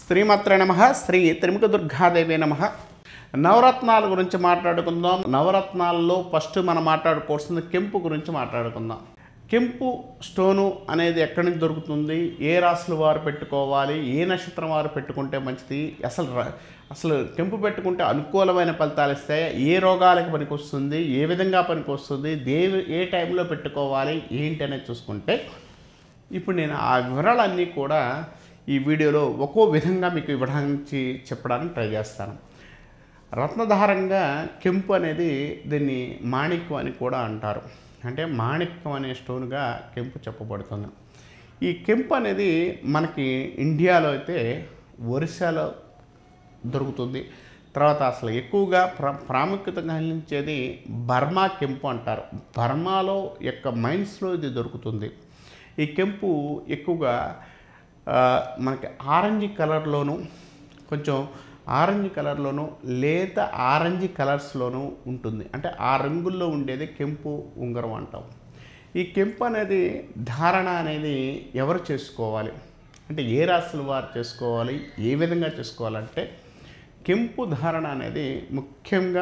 శ్రీమాత్రే నమ శ్రీ త్రిముఖ దుర్గాదేవి నమ నవరత్నాల గురించి మాట్లాడుకుందాం నవరత్నాల్లో ఫస్ట్ మనం మాట్లాడుకోవాల్సింది కెంపు గురించి మాట్లాడుకుందాం కెంపు స్టోను అనేది ఎక్కడి నుంచి దొరుకుతుంది ఏ రాశుల వారు పెట్టుకోవాలి ఏ నక్షత్రం వారు పెట్టుకుంటే మంచిది అసలు ర- అసలు కెంపు పెట్టుకుంటే అనుకూలమైన ఫలితాలు ఇస్తాయి ఏ రోగాలకు పనికొస్తుంది ఏ విధంగా పనికొస్తుంది దేవి ఏ టైంలో పెట్టుకోవాలి ఏంటి అనేది చూసుకుంటే ఇప్పుడు నేను ఆ వివరాలన్నీ కూడా ఈ వీడియోలో ఒక్కో విధంగా మీకు ఇవ్వడానికి చెప్పడానికి ట్రై చేస్తాను రత్నధారంగా కెంపు అనేది దీన్ని మాణిక్యం అని కూడా అంటారు అంటే మాణిక్యం అనే స్టోన్గా కెంపు చెప్పబడుతుంది ఈ కెంపు అనేది మనకి ఇండియాలో అయితే ఒరిస్సాలో దొరుకుతుంది తర్వాత అసలు ఎక్కువగా ప్ర ప్రాముఖ్యత గమనించేది బర్మా కెంపు అంటారు బర్మాలో యొక్క మైన్స్లో ఇది దొరుకుతుంది ఈ కెంపు ఎక్కువగా ఆ, మనకి ఆరెంజ్ కలర్లోను కొంచెం ఆరెంజ్ కలర్లోను లేత ఆరెంజ్ కలర్స్లోనూ ఉంటుంది అంటే ఆ రంగుల్లో ఉండేది కెంపు ఉంగరం అంటాం ఈ కెంపు అనేది ధారణ అనేది ఎవరు చేసుకోవాలి అంటే ఏ రాశుల వారు చేసుకోవాలి ఏ విధంగా చేసుకోవాలంటే కెంపు ధారణ అనేది ముఖ్యంగా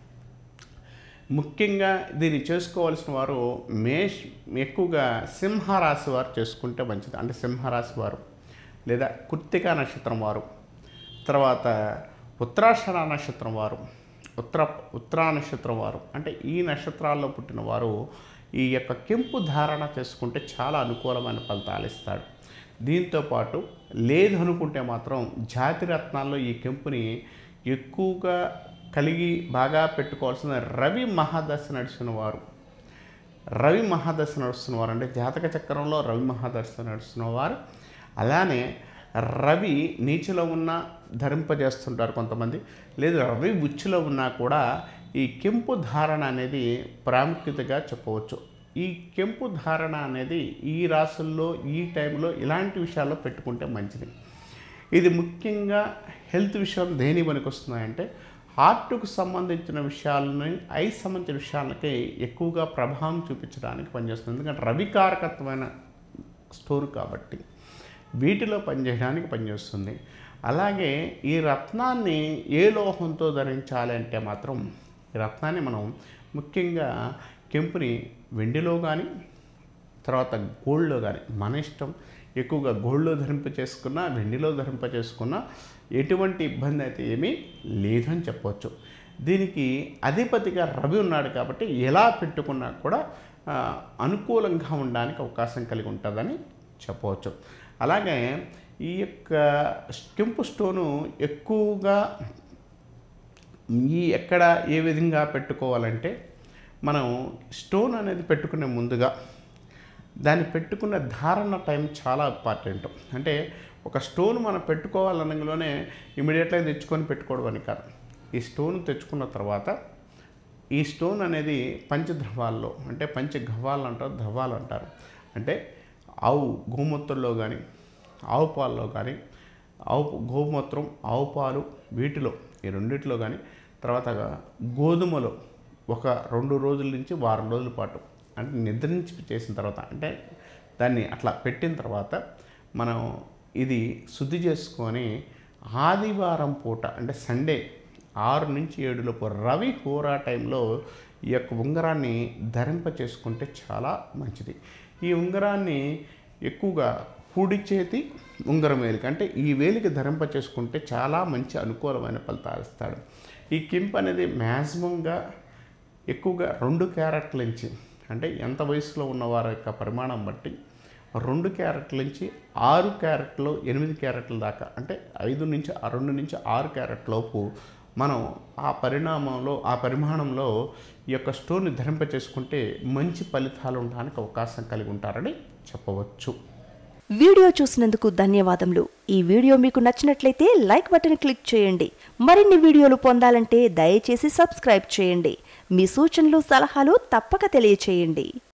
ముఖ్యంగా దీన్ని చేసుకోవాల్సిన వారు మేష్ ఎక్కువగా సింహరాశి వారు చేసుకుంటే మంచిది అంటే సింహరాశి వారు లేదా కృత్తికా నక్షత్రం వారు తర్వాత ఉత్తరాషణ నక్షత్రం వారు ఉత్తర ఉత్తరా నక్షత్రం వారు అంటే ఈ నక్షత్రాల్లో పుట్టిన వారు ఈ యొక్క కెంపు ధారణ చేసుకుంటే చాలా అనుకూలమైన ఫలితాలు ఇస్తాడు దీంతోపాటు లేదు అనుకుంటే మాత్రం జాతి రత్నాల్లో ఈ కెంపుని ఎక్కువగా కలిగి బాగా పెట్టుకోవాల్సిన రవి మహాదశ నడిచిన వారు రవి మహాదశ నడుస్తున్న వారు అంటే జాతక చక్రంలో రవి మహాదశ నడుస్తున్న వారు అలానే రవి నీచులో ఉన్న ధరింపజేస్తుంటారు కొంతమంది లేదు రవి ఉచ్చులో ఉన్నా కూడా ఈ కెంపు ధారణ అనేది ప్రాముఖ్యతగా చెప్పవచ్చు ఈ కెంపు ధారణ అనేది ఈ రాసుల్లో ఈ టైంలో ఇలాంటి విషయాల్లో పెట్టుకుంటే మంచిది ఇది ముఖ్యంగా హెల్త్ విషయం దేని పనికి వస్తున్నాయంటే హార్ట్కు సంబంధించిన విషయాలని ఐ సంబంధించిన విషయాలకి ఎక్కువగా ప్రభావం చూపించడానికి పనిచేస్తుంది ఎందుకంటే రవికారకత్వమైన స్టోర్ కాబట్టి వీటిలో పనిచేయడానికి పనిచేస్తుంది అలాగే ఈ రత్నాన్ని ఏ లోహంతో ధరించాలి అంటే మాత్రం ఈ రత్నాన్ని మనం ముఖ్యంగా కెంపుని వెండిలో కానీ తర్వాత గోల్డ్లో కానీ మన ఇష్టం ఎక్కువగా గోల్డ్లో ధరింప చేసుకున్నా వెండిలో ధరింప చేసుకున్నా ఎటువంటి ఇబ్బంది అయితే ఏమీ లేదని చెప్పవచ్చు దీనికి అధిపతిగా రవి ఉన్నాడు కాబట్టి ఎలా పెట్టుకున్నా కూడా ఆ, అనుకూలంగా ఉండడానికి అవకాశం కలిగి ఉంటుందని చెప్పవచ్చు అలాగే ఈ యొక్క కెంపు స్టోను ఎక్కువగా ఈ ఎక్కడ ఏ విధంగా పెట్టుకోవాలంటే మనం స్టోన్ అనేది పెట్టుకునే ముందుగా దాన్ని పెట్టుకున్న ధారణ టైం చాలా ఇంపార్టెంట్ అంటే ఒక స్టోన్ మనం పెట్టుకోవాలనగానే ఇమీడియట్గా తెచ్చుకొని పెట్టుకోవడం అని కాదు ఈ స్టోన్ తెచ్చుకున్న తర్వాత ఈ స్టోన్ అనేది పంచద్రవాల్లో అంటే పంచగవ్వాలు అంటారు ధవాలు అంటారు అంటే ఆవు గోమూత్రంలో కానీ ఆవు పాలలో కానీ ఆవు గోమూత్రం ఆవు పాలు వీటిలో ఈ రెండిట్లో కానీ తర్వాత గోధుమలో ఒక రెండు రోజుల నుంచి వారం రోజుల పాటు అంటే నిద్రించి చేసిన తర్వాత అంటే దాన్ని అట్లా పెట్టిన తర్వాత మనం ఇది శుద్ధి చేసుకొని ఆదివారం పూట అంటే సండే ఆరు నుంచి ఏడులోపు రవి హోరా టైంలో ఈ యొక్క ఉంగరాన్ని ధరింప చేసుకుంటే చాలా మంచిది ఈ ఉంగరాన్ని ఎక్కువగా కుడి చేతి ఉంగరం వేలికి అంటే ఈ వేలికి ధరింప చేసుకుంటే చాలా మంచి అనుకూలమైన ఫలితాలు ఇస్తాడు ఈ కింప్ అనేది మ్యాక్సిమంగా ఎక్కువగా రెండు క్యారెట్ల నుంచి అంటే ఎంత వయసులో ఉన్న వారి యొక్క పరిమాణం బట్టి రెండు క్యారెట్ల నుంచి ఆరు క్యారెట్లు ఎనిమిది క్యారెట్ల దాకా అంటే ఐదు నుంచి ఆ రెండు నుంచి ఆరు క్యారెట్ లోపు మనం ఆ పరిణామంలో ఆ పరిమాణంలో ఈ యొక్క స్టోన్ని ధరింప చేసుకుంటే మంచి ఫలితాలు ఉండడానికి అవకాశం కలిగి ఉంటారని చెప్పవచ్చు వీడియో చూసినందుకు ధన్యవాదములు ఈ వీడియో మీకు నచ్చినట్లయితే లైక్ బటన్ క్లిక్ చేయండి మరిన్ని వీడియోలు పొందాలంటే దయచేసి సబ్స్క్రైబ్ చేయండి మీ సూచనలు సలహాలు తప్పక తెలియచేయండి